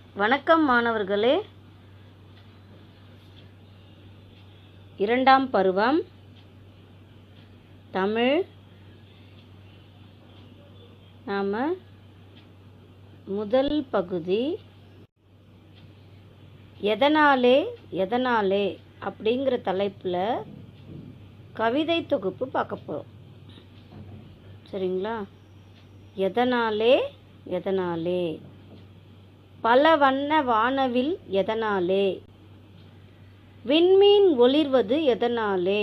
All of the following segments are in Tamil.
வணக்கம் மாணவர்களே இரண்டாம் பருவம் தமிழ் நாம் முதல் பகுதி எதனாலே எதனாலே அப்படிங்கிற தலைப்பில் கவிதை தொகுப்பு பார்க்க போகிறோம் சரிங்களா எதனாலே எதனாலே பல வண்ண வானவில் எதனாலே விண்மீன் ஒளிர்வது எதனாலே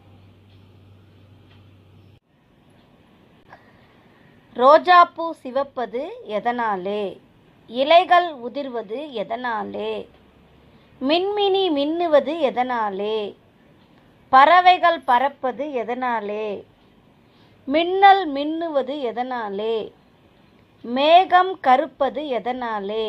ரோஜாப்பூ சிவப்பது எதனாலே இலைகள் உதிர்வது எதனாலே மின்மினி மின்னுவது எதனாலே பறவைகள் பறப்பது எதனாலே மின்னல் மின்னுவது எதனாலே மேகம் கருப்பது எதனாலே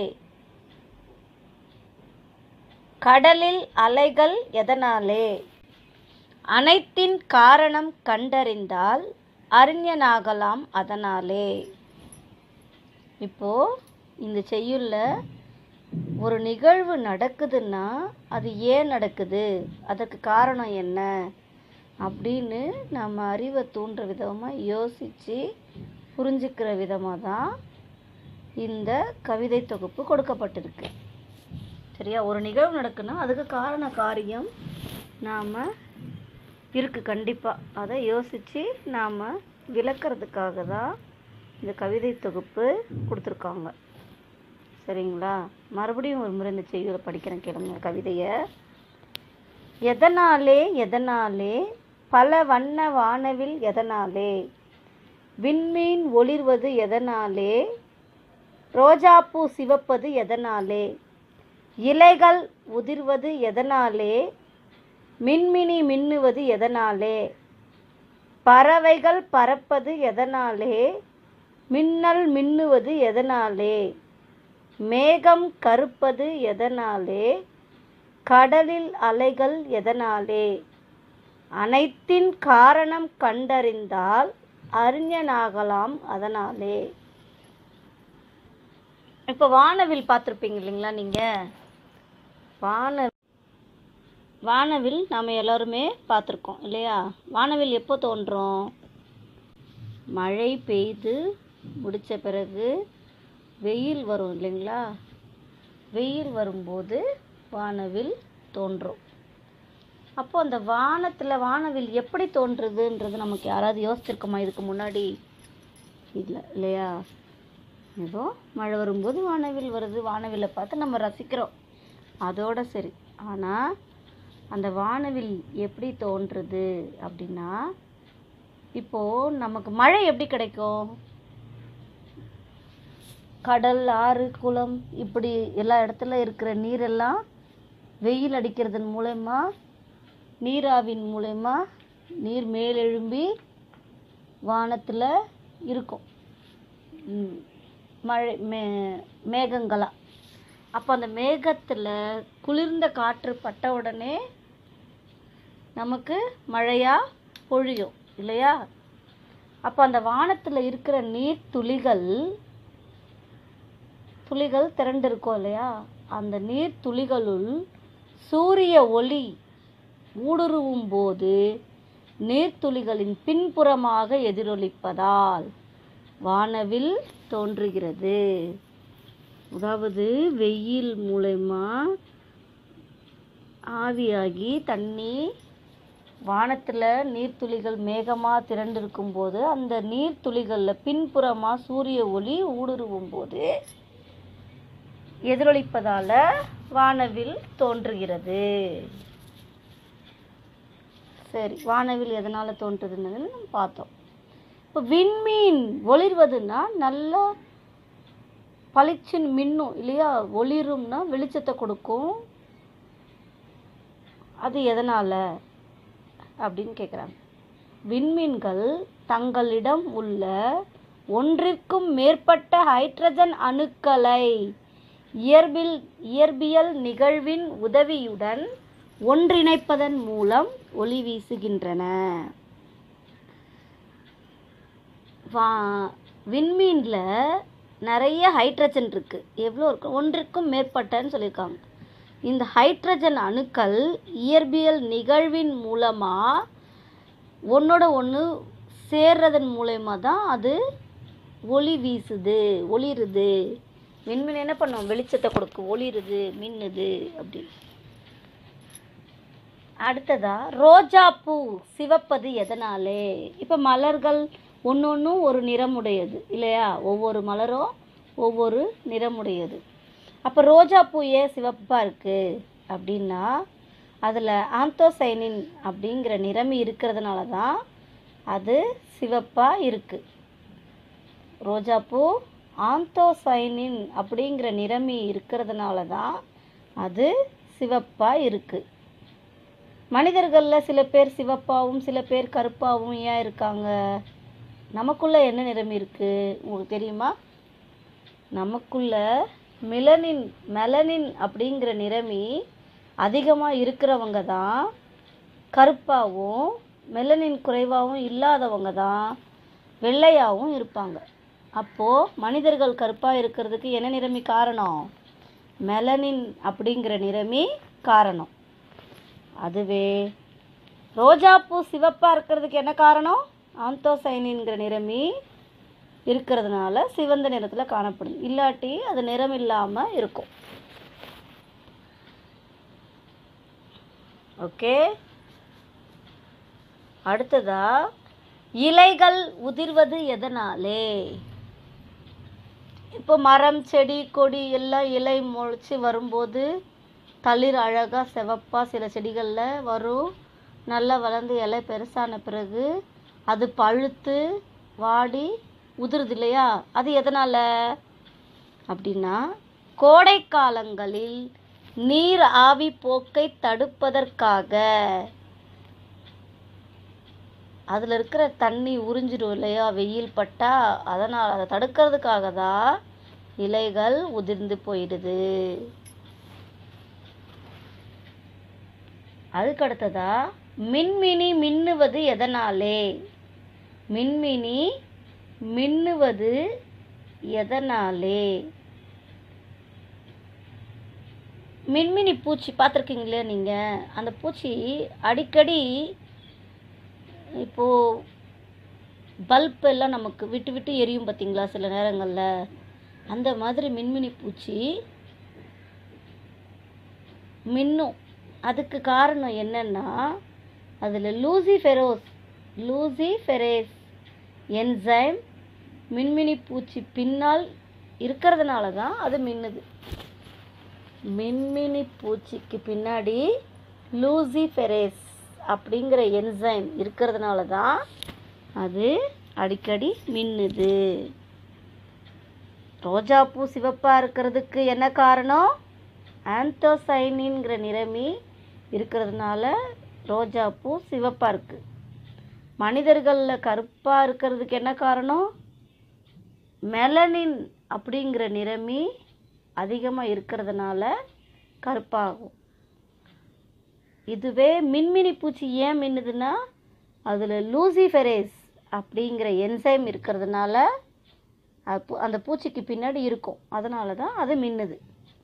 கடலில் அலைகள் எதனாலே அனைத்தின் காரணம் கண்டறிந்தால் அறிஞனாகலாம் அதனாலே இப்போ இந்த செய்யுள்ள ஒரு நிகழ்வு நடக்குதுன்னா அது ஏன் நடக்குது அதற்கு காரணம் என்ன அப்படின்னு நம்ம அறிவை தூண்டுற விதமாக யோசித்து புரிஞ்சுக்கிற விதமாக தான் இந்த கவிதை தொகுப்பு கொடுக்கப்பட்டிருக்கு சரியா ஒரு நிகழ்வு நடக்குன்னா அதுக்கு காரண காரியம் நாம் இருக்குது கண்டிப்பாக அதை யோசித்து நாம் விளக்கிறதுக்காக தான் இந்த கவிதை தொகுப்பு கொடுத்துருக்காங்க சரிங்களா மறுபடியும் ஒரு முறை இந்த செய்தியை படிக்கிறேன் கேளுங்க கவிதையை எதனாலே எதனாலே பல வண்ண வானவில் எதனாலே விண்மீன் ஒளிர்வது எதனாலே ரோஜாப்பூ சிவப்பது எதனாலே இலைகள் உதிர்வது எதனாலே மின்மினி மின்னுவது எதனாலே பறவைகள் பறப்பது எதனாலே மின்னல் மின்னுவது எதனாலே மேகம் கருப்பது எதனாலே கடலில் அலைகள் எதனாலே அனைத்தின் காரணம் கண்டறிந்தால் அறிஞனாகலாம் அதனாலே இப்போ வானவில் பார்த்துருப்பீங்க இல்லைங்களா நீங்கள் வான வானவில் நாம் எல்லாருமே பார்த்துருக்கோம் இல்லையா வானவில் எப்போ தோன்றும் மழை பெய்து முடித்த பிறகு வெயில் வரும் இல்லைங்களா வெயில் வரும்போது வானவில் தோன்றும் அப்போ அந்த வானத்தில் வானவில் எப்படி தோன்றுதுன்றது நமக்கு யாராவது யோசிச்சிருக்கோமா இதுக்கு முன்னாடி இல்லை இல்லையா ஏதோ மழை வரும்போது வானவில் வருது வானவில்லை பார்த்து நம்ம ரசிக்கிறோம் அதோட சரி ஆனால் அந்த வானவில் எப்படி தோன்றுது அப்படின்னா இப்போது நமக்கு மழை எப்படி கிடைக்கும் கடல் ஆறு குளம் இப்படி எல்லா இடத்துல இருக்கிற நீரெல்லாம் வெயில் அடிக்கிறதன் மூலயமா நீராவின் மூலயமா நீர் மேலெழும்பி வானத்தில் இருக்கும் ம், மழை மே மேகங்களா அப்போ அந்த மேகத்தில் குளிர்ந்த காற்று பட்ட உடனே நமக்கு மழையாக பொழியும் இல்லையா அப்போ அந்த வானத்தில் இருக்கிற நீர் துளிகள் துளிகள் திரண்டிருக்கும் இல்லையா அந்த நீர் துளிகளுள் சூரிய ஒளி ஊடுருவும் போது நீர்த்துளிகளின் பின்புறமாக எதிரொலிப்பதால் வானவில் தோன்றுகிறது அதாவது வெயில் மூலயமா ஆவியாகி தண்ணி வானத்தில் நீர்த்துளிகள் மேகமாக திரண்டிருக்கும் போது அந்த நீர்த்துளிகளில் பின்புறமாக சூரிய ஒளி ஊடுருவும் போது எதிரொலிப்பதால் வானவில் தோன்றுகிறது சரி வானவில் எதனால் தோன்றுதுன்னு நம்ம பார்த்தோம் இப்போ விண்மீன் ஒளிர்வதுன்னா நல்லா பளிச்சுன்னு மின்னும் இல்லையா ஒளிரும்னா வெளிச்சத்தை கொடுக்கும் அது எதனால் அப்படின்னு கேட்குறாங்க விண்மீன்கள் தங்களிடம் உள்ள ஒன்றிற்கும் மேற்பட்ட ஹைட்ரஜன் அணுக்களை இயற்பில் இயற்பியல் நிகழ்வின் உதவியுடன் ஒன்றிணைப்பதன் மூலம் ஒளி வீசுகின்றன வா விண்மீனில் நிறைய ஹைட்ரஜன் இருக்குது எவ்வளோ இருக்கு ஒன்றிற்கும் மேற்பட்டன்னு சொல்லியிருக்காங்க இந்த ஹைட்ரஜன் அணுக்கள் இயற்பியல் நிகழ்வின் மூலமாக ஒன்றோட ஒன்று சேர்றதன் மூலயமா தான் அது ஒளி வீசுது ஒளிருது விண்மீன் என்ன பண்ணும் வெளிச்சத்தை கொடுக்கும் ஒளிருது மின்னுது அப்படி அடுத்ததா ரோஜா பூ சிவப்பது எதனாலே இப்போ மலர்கள் ஒன்று ஒன்றும் ஒரு நிறமுடையது இல்லையா ஒவ்வொரு மலரும் ஒவ்வொரு நிறமுடையது அப்போ ரோஜா பூ ஏன் சிவப்பாக இருக்குது அப்படின்னா அதில் ஆந்தோசைனின் அப்படிங்கிற நிறமி இருக்கிறதுனால தான் அது சிவப்பாக இருக்குது ரோஜாப்பூ ஆந்தோசைனின் அப்படிங்கிற நிறமி இருக்கிறதுனால தான் அது சிவப்பாக இருக்குது மனிதர்களில் சில பேர் சிவப்பாகவும் சில பேர் கருப்பாகவும் ஏன் இருக்காங்க நமக்குள்ள என்ன நிறமி இருக்குது உங்களுக்கு தெரியுமா நமக்குள்ள மிலனின் மெலனின் அப்படிங்கிற நிறமி அதிகமாக இருக்கிறவங்க தான் கருப்பாகவும் மெலனின் குறைவாகவும் இல்லாதவங்க தான் வெள்ளையாகவும் இருப்பாங்க அப்போது மனிதர்கள் கருப்பாக இருக்கிறதுக்கு என்ன நிறமி காரணம் மெலனின் அப்படிங்கிற நிறமி காரணம் அதுவே ரோஜாப்பூ சிவப்பாக இருக்கிறதுக்கு என்ன காரணம் ஆந்தோசைனின்கிற நிறமி இருக்கிறதுனால சிவந்த நிறத்தில் காணப்படுது இல்லாட்டி அது நிறம் இல்லாமல் இருக்கும் ஓகே அடுத்ததா இலைகள் உதிர்வது எதனாலே இப்போ மரம் செடி கொடி எல்லாம் இலை முளைச்சி வரும்போது தளிர் அழகாக சிவப்பாக சில செடிகளில் வரும் நல்லா வளர்ந்து இலை பெருசான பிறகு அது பழுத்து வாடி உதிருது இல்லையா அது எதனால் அப்படின்னா கோடை காலங்களில் நீர் ஆவி போக்கை தடுப்பதற்காக அதில் இருக்கிற தண்ணி உறிஞ்சிடும் இல்லையா வெயில் பட்டா அதனால் அதை தடுக்கிறதுக்காக தான் இலைகள் உதிர்ந்து போயிடுது அதுக்கு அடுத்ததா மின்மினி மின்னுவது எதனாலே மின்மினி மின்னுவது எதனாலே மின்மினி பூச்சி பார்த்துருக்கீங்களே நீங்கள் அந்த பூச்சி அடிக்கடி இப்போது பல்ப் எல்லாம் நமக்கு விட்டு விட்டு எரியும் பார்த்தீங்களா சில நேரங்களில் அந்த மாதிரி மின்மினி பூச்சி மின்னும் அதுக்கு காரணம் என்னன்னா அதில் லூசிஃபெரோஸ் லூசிஃபெரேஸ் என்சைம் மின்மினி பூச்சி பின்னால் இருக்கிறதுனால தான் அது மின்னுது மின்மினி பூச்சிக்கு பின்னாடி லூசிஃபெரேஸ் அப்படிங்கிற என்சைம் இருக்கிறதுனால தான் அது அடிக்கடி மின்னுது ரோஜாப்பூ சிவப்பாக இருக்கிறதுக்கு என்ன காரணம் ஆந்தோசைனின்கிற நிறமி இருக்கிறதுனால ரோஜாப்பூ சிவப்பாக இருக்குது மனிதர்களில் கருப்பாக இருக்கிறதுக்கு என்ன காரணம் மெலனின் அப்படிங்கிற நிறமி அதிகமாக இருக்கிறதுனால கருப்பாகும் இதுவே மின்மினி பூச்சி ஏன் மின்னுதுன்னா அதில் லூசிஃபெரேஸ் அப்படிங்கிற என்சைம் இருக்கிறதுனால அது பூ- அந்த பூச்சிக்கு பின்னாடி இருக்கும் அதனால தான் அது மின்னுது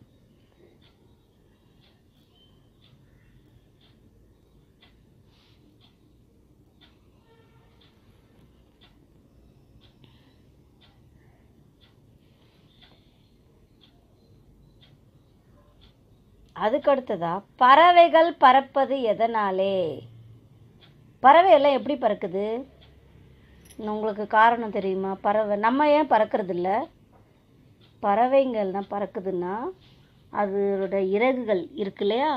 அதுக்கு அடுத்ததா பறவைகள் பறப்பது எதனாலே பறவை எல்லாம் எப்படி பறக்குது உங்களுக்கு காரணம் தெரியுமா பறவை நம்ம ஏன் பறக்கிறது இல்ல பறவைங்கள்லாம் பறக்குதுன்னா அதோட இறகுகள் இருக்கு இல்லையா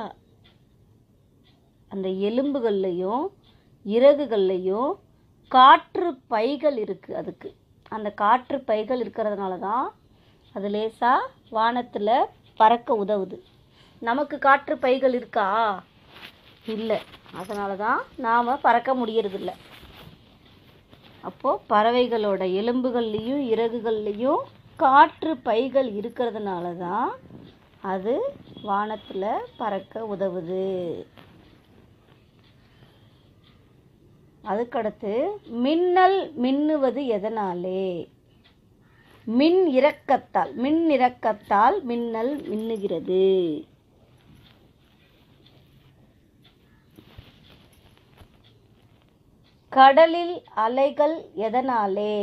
அந்த எலும்புகள்லையும் இறகுகள்லையும் காற்று பைகள் இருக்குது அதுக்கு அந்த காற்று பைகள் இருக்கிறதுனால தான் அது லேசாக வானத்தில் பறக்க உதவுது நமக்கு காற்று பைகள் இருக்கா இல்லை அதனால தான் நாம் பறக்க முடியறதில்ல அப்போது பறவைகளோட எலும்புகள்லேயும் இறகுகள்லேயும் காற்று பைகள் இருக்கிறதுனால தான் அது வானத்தில் பறக்க உதவுது அதுக்கடுத்து மின்னல் மின்னுவது எதனாலே மின் இறக்கத்தால் மின் இறக்கத்தால் மின்னல் மின்னுகிறது கடலில் அலைகள் எதனாலே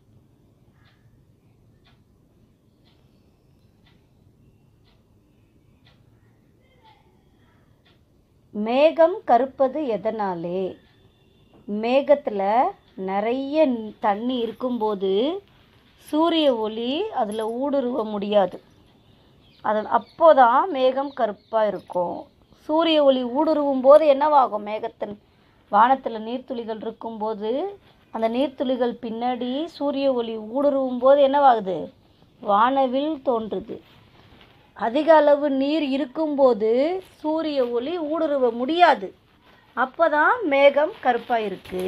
மேகம் கருப்பது எதனாலே மேகத்தில் நிறைய ந- தண்ணி இருக்கும்போது சூரிய ஒளி அதில் ஊடுருவ முடியாது அது அப்போதான் மேகம் கருப்பாக இருக்கும் சூரிய ஒளி ஊடுருவும் போது என்னவாகும் மேகத்தின் வானத்தில் நீர்த்துளிகள் இருக்கும்போது அந்த நீர்த்துளிகள் பின்னாடி சூரிய ஒளி ஊடுருவும் போது என்னவாகுது வானவில் தோன்றுது அதிக அளவு நீர் இருக்கும்போது சூரிய ஒளி ஊடுருவ முடியாது அப்பதான் மேகம் கருப்பாக இருக்கு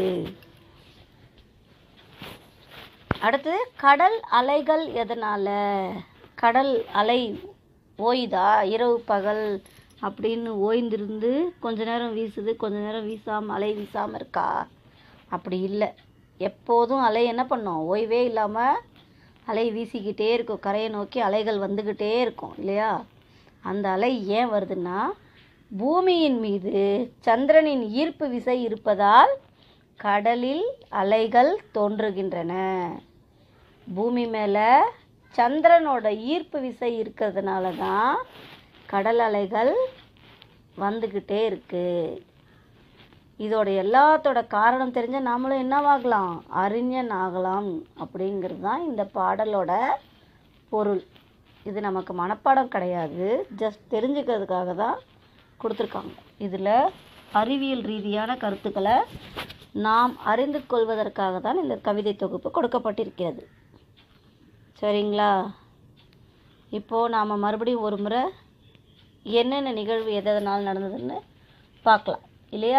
அடுத்து கடல் அலைகள் எதனால கடல் அலை ஓயுதா இரவு பகல் அப்படின்னு ஓய்ந்திருந்து கொஞ்ச நேரம் வீசுது கொஞ்ச நேரம் வீசாமல் அலை வீசாமல் இருக்கா அப்படி இல்லை எப்போதும் அலை என்ன பண்ணும் ஓய்வே இல்லாமல் அலை வீசிக்கிட்டே இருக்கும் கரையை நோக்கி அலைகள் வந்துக்கிட்டே இருக்கும் இல்லையா அந்த அலை ஏன் வருதுன்னா பூமியின் மீது சந்திரனின் ஈர்ப்பு விசை இருப்பதால் கடலில் அலைகள் தோன்றுகின்றன பூமி மேலே சந்திரனோட ஈர்ப்பு விசை இருக்கிறதுனால தான் கடல் அலைகள் வந்துக்கிட்டே இருக்கு இதோட எல்லாத்தோட காரணம் தெரிஞ்ச நாமளும் என்னவாகலாம் அறிஞன் ஆகலாம் அப்படிங்கிறது தான் இந்த பாடலோட பொருள் இது நமக்கு மனப்பாடம் கிடையாது ஜஸ்ட் தெரிஞ்சுக்கிறதுக்காக தான் கொடுத்துருக்காங்க இதில் அறிவியல் ரீதியான கருத்துக்களை நாம் அறிந்து கொள்வதற்காக தான் இந்த கவிதை தொகுப்பு கொடுக்கப்பட்டிருக்கிறது சரிங்களா இப்போது நாம் மறுபடியும் ஒரு முறை என்னென்ன நிகழ்வு எதனால் நடந்ததுன்னு பார்க்கலாம் இல்லையா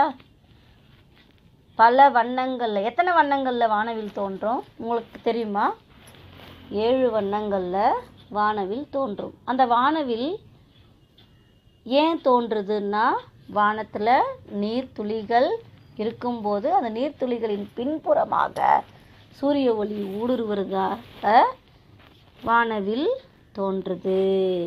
பல வண்ணங்களில் எத்தனை வண்ணங்களில் வானவில் தோன்றும் உங்களுக்கு தெரியுமா ஏழு வண்ணங்களில் வானவில் தோன்றும் அந்த வானவில் ஏன் தோன்றுதுன்னா வானத்தில் நீர்த்துளிகள் இருக்கும்போது அந்த நீர்த்துளிகளின் பின்புறமாக சூரிய ஒளி ஊடுருவதாக வானவில் தோன்றுது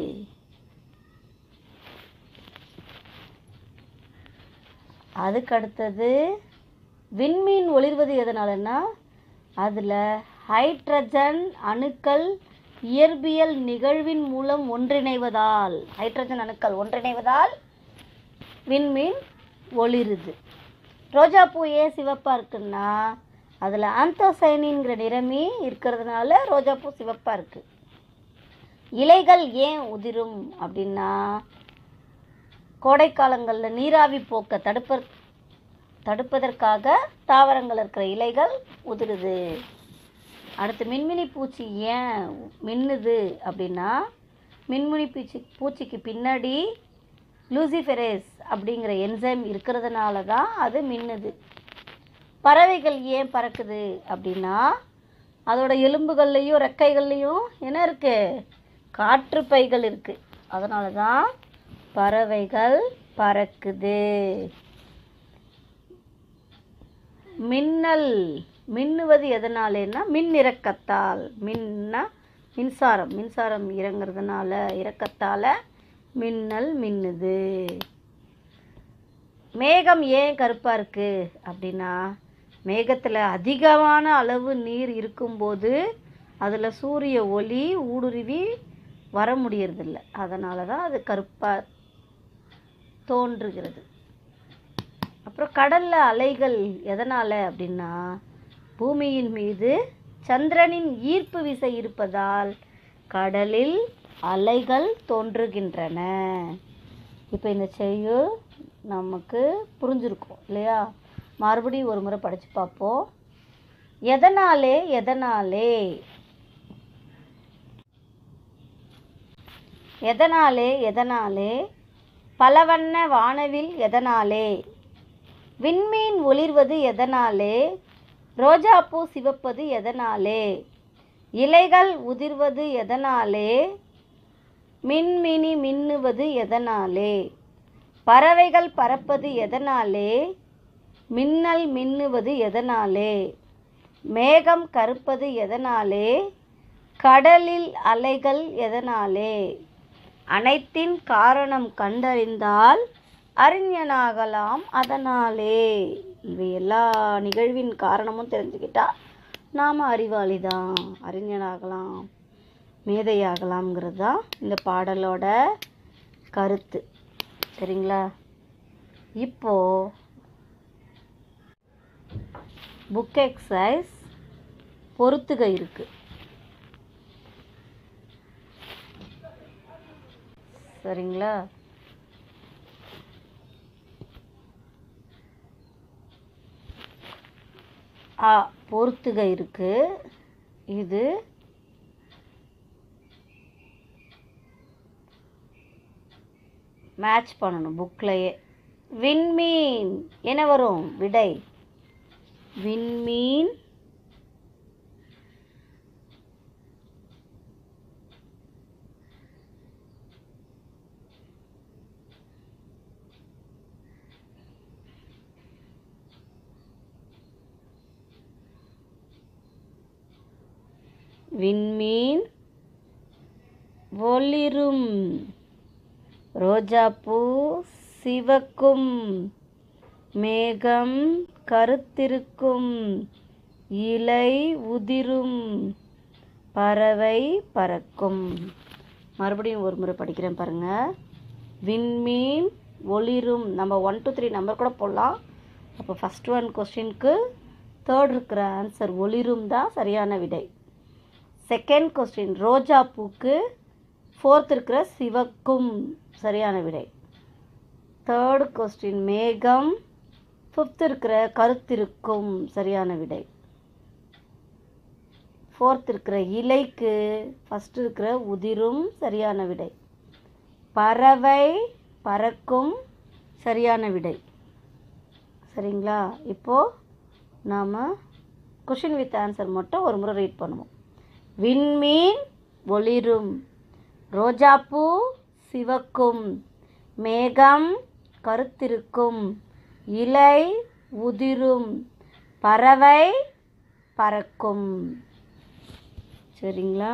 அதுக்கு அடுத்தது விண்மீன் ஒளிர்வது எதனாலன்னா அதில் ஹைட்ரஜன் அணுக்கள் இயற்பியல் நிகழ்வின் மூலம் ஒன்றிணைவதால் ஹைட்ரஜன் அணுக்கள் ஒன்றிணைவதால் விண்மீன் ஒளிருது ரோஜாப்பூ ஏன் சிவப்பாக இருக்குன்னா அதில் ஆந்தோசைனின்கிற நிறமி இருக்கிறதுனால ரோஜாப்பூ சிவப்பாக இருக்குது இலைகள் ஏன் உதிரும் அப்படின்னா கோடைக்காலங்களில் நீராவி போக்க தடுப்ப தடுப்பதற்காக தாவரங்கள் இருக்கிற இலைகள் உதிருது அடுத்து மின்மினி பூச்சி ஏன் மின்னுது அப்படின்னா மின்மினி பூச்சி பூச்சிக்கு பின்னாடி லூசிஃபெரேஸ் அப்படிங்கிற என்சைம் இருக்கிறதுனால தான் அது மின்னுது பறவைகள் ஏன் பறக்குது அப்படின்னா அதோட எலும்புகள்லேயும் ரெக்கைகள்லேயும் என்ன இருக்குது காற்று பைகள் இருக்குது அதனால தான் பறவைகள் பறக்குது மின்னல் மின்னுவது எதனாலேன்னா மின் இறக்கத்தால் மின்னா மின்சாரம் மின்சாரம் இறங்குறதுனால இறக்கத்தால் மின்னல் மின்னுது மேகம் ஏன் கருப்பாக இருக்குது அப்படின்னா மேகத்தில் அதிகமான அளவு நீர் இருக்கும்போது அதில் சூரிய ஒளி ஊடுருவி வர முடியறதில்ல அதனால தான் அது கருப்பாக தோன்றுகிறது அப்புறம் கடலில் அலைகள் எதனால் அப்படின்னா பூமியின் மீது சந்திரனின் ஈர்ப்பு விசை இருப்பதால் கடலில் அலைகள் தோன்றுகின்றன இப்போ இந்த செய்யுள் நமக்கு புரிஞ்சிருக்கும் இல்லையா மறுபடியும் ஒரு முறை படித்து பார்ப்போம் எதனாலே எதனாலே எதனாலே எதனாலே பலவண்ண வானவில் எதனாலே விண்மீன் ஒளிர்வது எதனாலே ரோஜாப்பூ சிவப்பது எதனாலே இலைகள் உதிர்வது எதனாலே மின்மினி மின்னுவது எதனாலே பறவைகள் பறப்பது எதனாலே மின்னல் மின்னுவது எதனாலே மேகம் கருப்பது எதனாலே கடலில் அலைகள் எதனாலே அனைத்தின் காரணம் கண்டறிந்தால் அறிஞனாகலாம் அதனாலே இவை எல்லா நிகழ்வின் காரணமும் தெரிஞ்சுக்கிட்டா நாம் அறிவாளி தான் அறிஞனாகலாம் மேதையாகலாம்ங்கிறது தான் இந்த பாடலோட கருத்து சரிங்களா இப்போ புக் எக்ஸசைஸ் பொறுத்துக இருக்கு சரிங்களா ஆ பொறுத்துக இருக்கு இது மேட்ச் பண்ணணும் புக்லையே விண்மீன் என்ன வரும் விடை விண்மீன் விண்மீன் ஒளிரும் ரோஜாப்பூ சிவக்கும் மேகம் கருத்திருக்கும் இலை உதிரும் பறவை பறக்கும் மறுபடியும் ஒரு முறை படிக்கிறேன் பாருங்க விண்மீன் ஒளிரும் நம்ம ஒன் டூ த்ரீ நம்பர் கூட போடலாம் அப்போ ஃபஸ்ட் ஒன் கொஸ்டினுக்கு தேர்ட் இருக்கிற ஆன்சர் ஒளிரும் தான் சரியான விடை செகண்ட் கொஸ்டின் ரோஜா பூக்கு ஃபோர்த் இருக்கிற சிவக்கும் சரியான விடை தேர்ட் கொஸ்டின் மேகம் ஃபிஃப்த் இருக்கிற கருத்திருக்கும் சரியான விடை ஃபோர்த் இருக்கிற இலைக்கு ஃபஸ்ட் இருக்கிற உதிரும் சரியான விடை பறவை பறக்கும் சரியான விடை சரிங்களா இப்போது நாம் கொஷின் வித் ஆன்சர் மட்டும் ஒரு முறை ரீட் பண்ணுவோம் விண்மீன் ஒளிரும் ரோஜாப்பூ சிவக்கும் மேகம் கருத்திருக்கும் இலை உதிரும் பறவை பறக்கும் சரிங்களா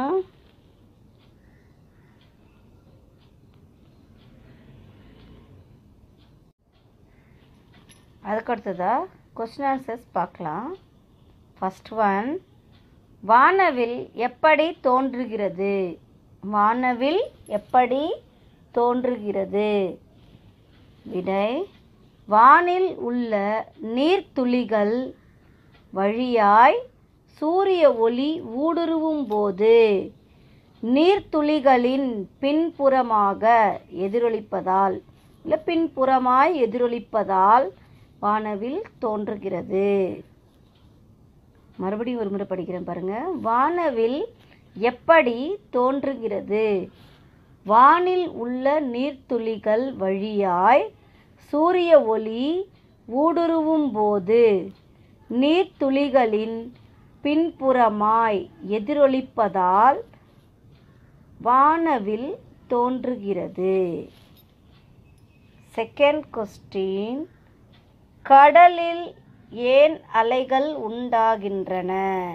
அதுக்கு அடுத்ததாக கொஸ்டின் ஆன்சர்ஸ் பார்க்கலாம் ஃபஸ்ட் ஒன் வானவில் எப்படி தோன்றுகிறது வானவில் எப்படி தோன்றுகிறது விடை வானில் உள்ள நீர்த்துளிகள் வழியாய் சூரிய ஒளி ஊடுருவும் போது நீர்த்துளிகளின் பின்புறமாக எதிரொலிப்பதால் இல்லை பின்புறமாய் எதிரொலிப்பதால் வானவில் தோன்றுகிறது மறுபடியும் ஒரு முறை படிக்கிறேன் பாருங்க வானவில் எப்படி தோன்றுகிறது வானில் உள்ள நீர்த்துளிகள் வழியாய் சூரிய ஒளி ஊடுருவும் போது நீர்த்துளிகளின் பின்புறமாய் எதிரொலிப்பதால் வானவில் தோன்றுகிறது செகண்ட் கொஸ்டின் கடலில் ஏன் அலைகள் உண்டாகின்றன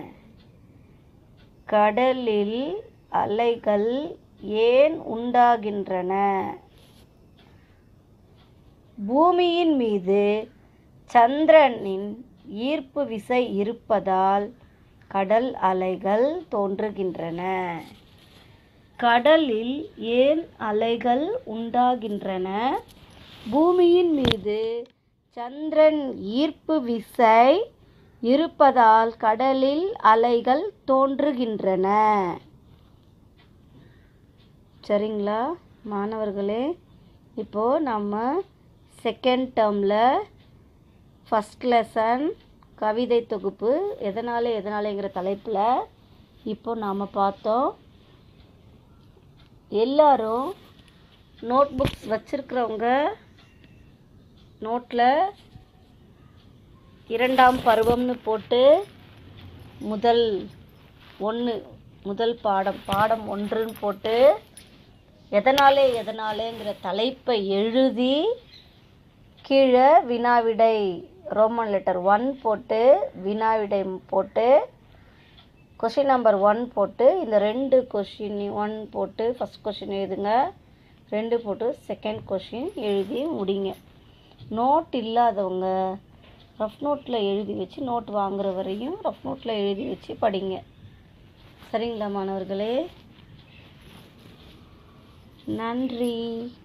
கடலில் அலைகள் ஏன் உண்டாகின்றன பூமியின் மீது சந்திரனின் ஈர்ப்பு விசை இருப்பதால் கடல் அலைகள் தோன்றுகின்றன கடலில் ஏன் அலைகள் உண்டாகின்றன பூமியின் மீது சந்திரன் ஈர்ப்பு விசை இருப்பதால் கடலில் அலைகள் தோன்றுகின்றன சரிங்களா மாணவர்களே இப்போது நம்ம செகண்ட் டேர்மில் ஃபஸ்ட் லெசன் கவிதை தொகுப்பு எதனால் எதனாலேங்கிற தலைப்பில் இப்போ நாம் பார்த்தோம் எல்லாரும் நோட் புக்ஸ் வச்சுருக்கிறவங்க நோட்டில் இரண்டாம் பருவம்னு போட்டு முதல் ஒன்று முதல் பாடம் பாடம் ஒன்றுன்னு போட்டு எதனாலே எதனாலேங்கிற தலைப்பை எழுதி கீழே வினாவிடை ரோமன் லெட்டர் ஒன் போட்டு வினாவிடை போட்டு கொஷின் நம்பர் ஒன் போட்டு இந்த ரெண்டு கொஷின் ஒன் போட்டு ஃபஸ்ட் கொஷின் எழுதுங்க ரெண்டு போட்டு செகண்ட் கொஷின் எழுதி முடிங்க நோட் இல்லாதவங்க ரஃப் நோட்டில் எழுதி வச்சு நோட் வாங்குற வரையும் ரஃப் நோட்டில் எழுதி வச்சு படிங்க சரிங்களா மாணவர்களே நன்றி